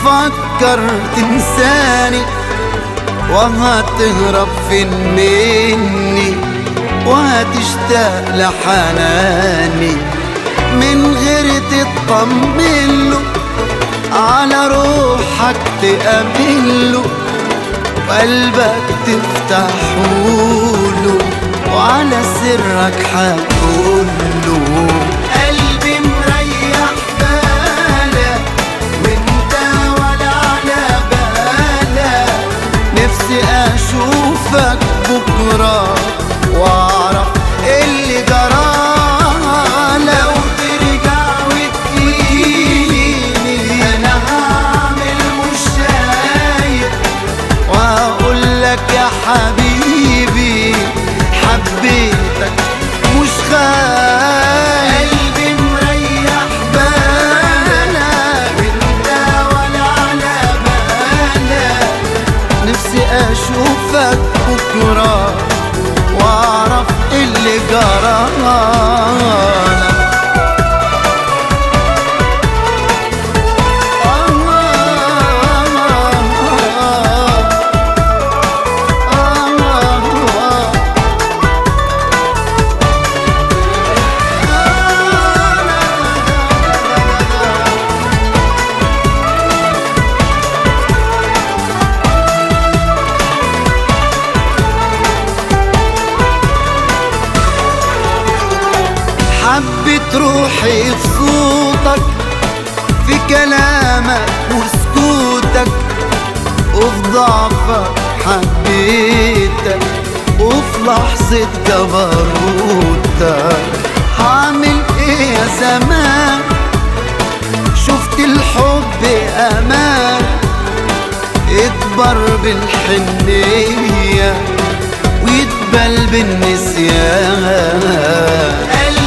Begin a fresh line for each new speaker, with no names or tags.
بتفكر تنساني وهتهرب فين مني وهتشتاق لحناني من غير تطمن له على روحك تقابله وقلبك تفتحوله وعلى سرك هتقوله قلبي مريح بالك وانت ولا على بالك نفسي اشوفك بكره واعرف اللي جرى لو ترجع وتجيني انا هعمل مش شايف واقول لك يا حبيبي حبيتك مش خايف قلبي مريح بالك وانت ولا على بالك نفسي اشوفك بكره واعرف اللي جرى حبت روحي في صوتك في كلامك وسكوتك وفي ضعفك حبيتك وفي لحظة جبروتك هعمل ايه يا زمان شفت الحب امان اكبر بالحنية ويتبل بالنسيان